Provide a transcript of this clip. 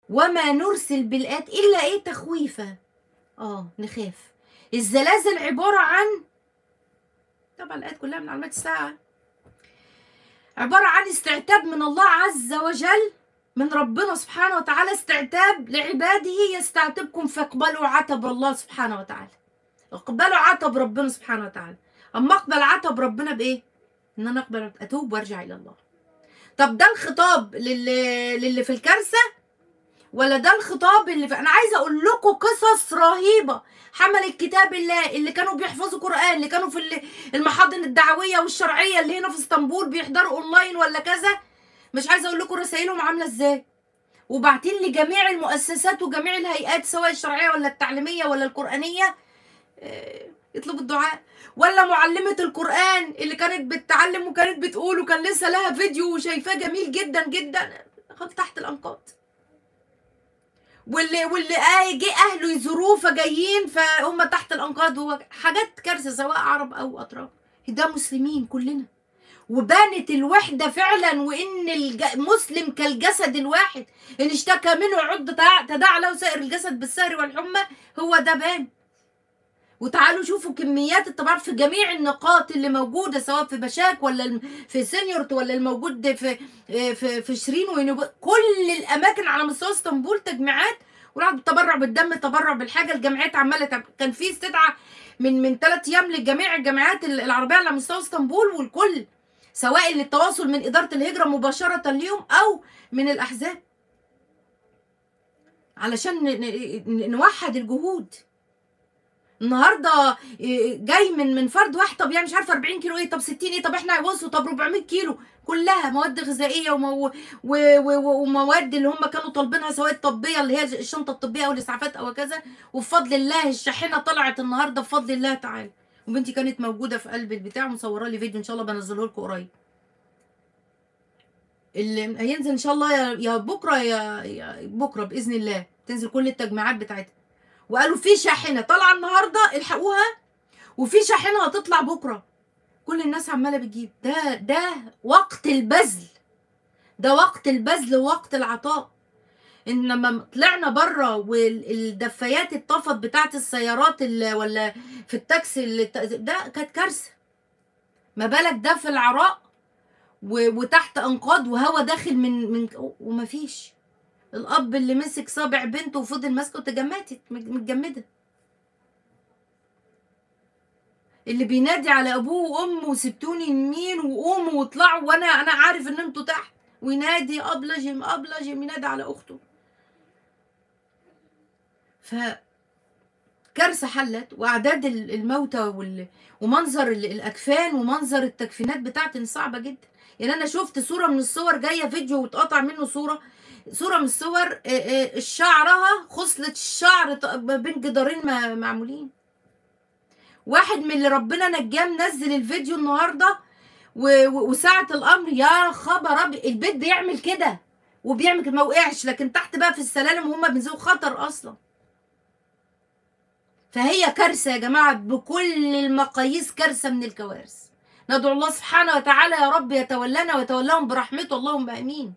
وما نرسل بالآيات إلا إيه تخويفا اه نخاف الزلازل عبارة عن طبعا الآيات كلها من علامات الساعة عبارة عن استعتاب من الله عز وجل من ربنا سبحانه وتعالى استعتاب لعباده يستعتبكم فاقبلوا عتب الله سبحانه وتعالى اقبلوا عتب ربنا سبحانه وتعالى اما اقبل عتب ربنا بايه ان انا اقبل اتوب وارجع الى الله طب ده الخطاب للي, للي في الكارثه ولا ده الخطاب اللي في... انا عايزه اقول لكم قصص رهيبه حمل كتاب الله اللي كانوا بيحفظوا قران اللي كانوا في ال- المحاضن الدعويه والشرعيه اللي هنا في اسطنبول بيحضروا اونلاين ولا كذا مش عايزه اقول لكم رسائلهم عامله ازاي وبعتين لجميع المؤسسات وجميع الهيئات سواء الشرعيه ولا التعليميه ولا القرانيه آه، يطلبوا الدعاء ولا معلمة القرآن اللي كانت بتعلم وكانت بتقول وكان لسه لها فيديو وشايفاه جميل جدا جدا خد تحت الأنقاض واللي واللي آه جه أهله يزوروه فجايين فهم تحت الأنقاض هو حاجات كارثة سواء عرب أو أتراك ده مسلمين كلنا وبانت الوحدة فعلا وإن المسلم كالجسد الواحد إن اشتكى منه عض تداعى له سائر الجسد بالسهر والحمى هو ده بان وتعالوا شوفوا كميات الطباعة في جميع النقاط اللي موجودة سواء في بشاك ولا الم- في سينيورت ولا الموجود في في في شيرين وينوب كل الأماكن على مستوى اسطنبول تجميعات وراح بالتبرع بالدم تبرع بالحاجة الجمعيات عمالة تعمل. كان في استدعاء من من ثلاث أيام لجميع الجامعات العربية على مستوى اسطنبول والكل سواء للتواصل من إدارة الهجرة مباشرة ليهم أو من الأحزاب علشان ن- ن- نوحد الجهود النهارده إيه، جاي من من فرد واحد طب يعني مش عارفه 40 كيلو ايه طب 60 ايه طب احنا هيوصلوا طب 400 كيلو كلها مواد غذائيه ومو و و و ومواد اللي هم كانوا طالبينها سواء الطبيه اللي هي الشنطه الطبيه او الاسعافات او كذا وبفضل الله الشاحنه طلعت النهارده بفضل الله تعالى وبنتي كانت موجوده في قلب البتاع مصوره لي فيديو ان شاء الله بنزله لكم قريب اللي هينزل ان شاء الله يا يا بكره يا, يا بكره باذن الله تنزل كل التجميعات بتاعتها وقالوا في شاحنه طالعه النهارده الحقوها وفي شاحنه هتطلع بكره كل الناس عماله بتجيب ده ده وقت البذل ده وقت البذل ووقت العطاء ان لما طلعنا بره والدفايات اتطفت بتاعت السيارات اللي ولا في التاكسي اللي ت- ده كانت كارثه ما بالك ده في العراء و- وتحت انقاض وهوا داخل من من ومفيش الاب اللي مسك صابع بنته وفضل ماسكه وتجمدت متجمده اللي بينادي على ابوه وامه وسبتوني يمين وقوموا واطلعوا وانا انا عارف ان انتوا تحت وينادي ابلجم ابلجم ينادي على اخته ف كارثه حلت واعداد ال- الموتى وال... ومنظر ال- الاكفان ومنظر التكفينات بتاعتي صعبه جدا يعني انا شفت صوره من الصور جايه فيديو واتقطع منه صوره صوره من الصور آه، آه، شعرها خصله الشعر ط- ما بين جدارين ما- معمولين واحد من اللي ربنا نجاه منزل الفيديو النهارده و- و- وساعة الأمر يا خبر أبيض البيت بيعمل كده وبيعمل كده ما وقعش لكن تحت بقى في السلالم وهم بينزلوا خطر أصلا فهي كارثة يا جماعة بكل المقاييس كارثة من الكوارث ندعو الله سبحانه وتعالى يا رب يتولانا ويتولاهم برحمته اللهم آمين